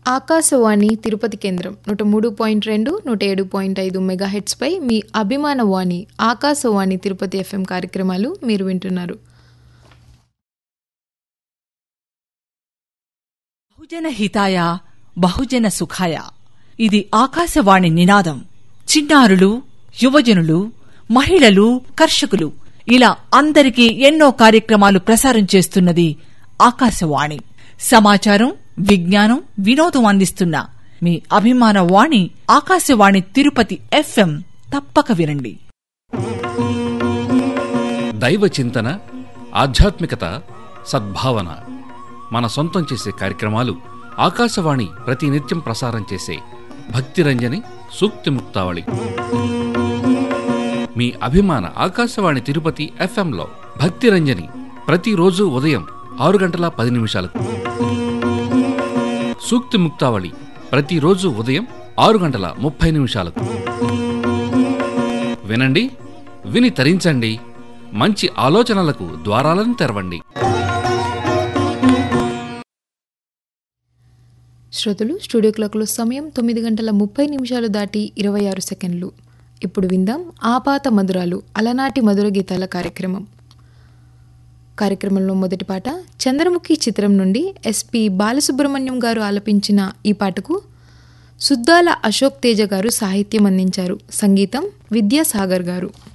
ఆకాశవాణి తిరుపతి కేంద్రం నూట మూడు పాయింట్ రెండు నూట ఏడు పాయింట్ ఐదు మెగాహెట్స్పై మీ అభిమాన వాణి ఆకాశవాణి తిరుపతి ఎఫ్ఎం కార్యక్రమాలు మీరు వింటున్నారు బహుజన హితాయ బహుజన సుఖాయ ఇది ఆకాశవాణి నినాదం చిన్నారులు యువజనులు మహిళలు కర్షకులు ఇలా అందరికీ ఎన్నో కార్యక్రమాలు ప్రసారం చేస్తున్నది ఆకాశవాణి సమాచారం విజ్ఞానం వినోదం అందిస్తున్న మీ అభిమాన వాణి ఆకాశవాణి తిరుపతి ఎఫ్ఎం తప్పక వినండి దైవ చింతన ఆధ్యాత్మికత సద్భావన మన సొంతం చేసే కార్యక్రమాలు ఆకాశవాణి ప్రతినిత్యం ప్రసారం చేసే భక్తిరంజని సూక్తి ముక్తావళి మీ అభిమాన ఆకాశవాణి తిరుపతి ఎఫ్ఎంలో భక్తిరంజని ప్రతిరోజు ఉదయం ఆరు గంటల పది నిమిషాలకు సూక్తి ముక్తావళి ప్రతిరోజు ఉదయం ఆరు గంటల ముప్పై నిమిషాలకు వినండి విని తరించండి మంచి ఆలోచనలకు ద్వారాలను తెరవండి శ్రోతలు స్టూడియో క్లాక్లో సమయం తొమ్మిది గంటల ముప్పై నిమిషాలు దాటి ఇరవై ఆరు సెకండ్లు ఇప్పుడు విందాం ఆపాత మధురాలు అలనాటి మధుర గీతాల కార్యక్రమం కార్యక్రమంలో మొదటి పాట చంద్రముఖి చిత్రం నుండి ఎస్పి బాలసుబ్రహ్మణ్యం గారు ఆలపించిన ఈ పాటకు సుద్దాల అశోక్ తేజ గారు సాహిత్యం అందించారు సంగీతం విద్యాసాగర్ గారు